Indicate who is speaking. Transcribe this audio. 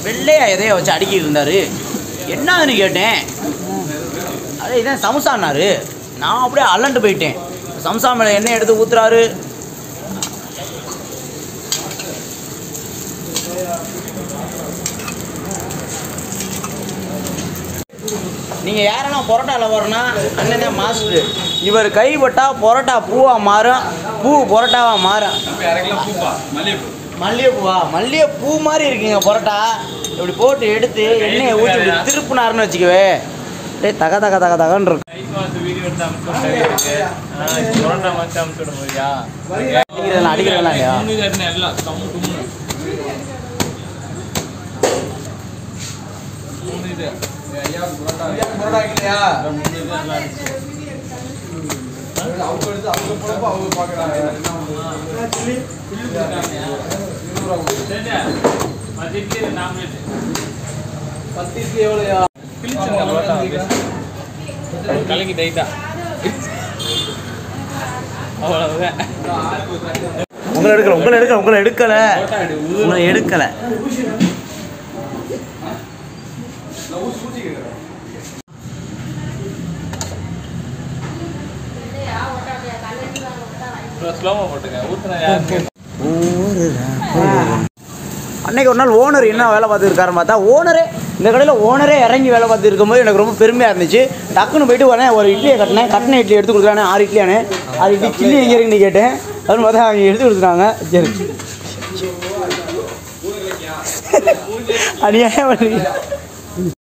Speaker 1: வெள்ளையா எதையோ வச்சு அடிக்கிட்டு இருந்தாரு என்னன்னு கேட்டேன் அதே இதான் சம்சான்னாரு நான் அப்படியே அலண்டு போயிட்டேன் சம்சா மேலே எண்ணெய் எடுத்து ஊத்துறாரு நீங்கள் யாரெல்லாம் பரோட்டாவில் வரனா அண்ணன் தான் மாஸ்டர் இவர் கைப்பட்டா பரோட்டா பூவாக மாறும் பூ பரோட்டாவாக மாறும் மல்லிகைப்பூவா மல்லிகைப்பூ மாதிரி இருக்குங்க பரோட்டா இப்படி போட்டு எடுத்து எண்ணெயை ஊற்றி இப்படி திருப்புனாருன்னு வச்சுக்கவே டேய் தக தக தக தகன்னு இருக்கும் அடிக்கிறதெல்லாம் அடிக்கிறதெல்லாம் இல்லையா
Speaker 2: கலங்கி டைட்டா அவ்வளவுதான்
Speaker 1: உங்களை எடுக்கல உங்களை எடுக்கல உங்களை எடுக்கல உங்களை எடுக்கல
Speaker 2: ஸ்லோமா போட்டுங்க ஊத்துனா யாருக்கு
Speaker 1: அன்னைக்கு ஒரு நாள் ஓனர் என்ன வேலை பார்த்துருக்காருன்னு பார்த்தா ஓனரே இந்த கடையில் ஓனரே இறங்கி வேலை பார்த்து இருக்கும்போது எனக்கு ரொம்ப பெருமையாக இருந்துச்சு டக்குன்னு போயிட்டு உடனே ஒரு இட்லியை கட்டினேன் கட்டின இட்லி எடுத்து கொடுக்குறானே ஆறு இட்லியானே ஆறு இட்லி சில்லி எங்கே இருக்குன்னு கேட்டேன் அப்படின்னு பார்த்தா அவங்க எடுத்து கொடுத்துட்டாங்க சரி அநியாயம் பண்ணுறீங்க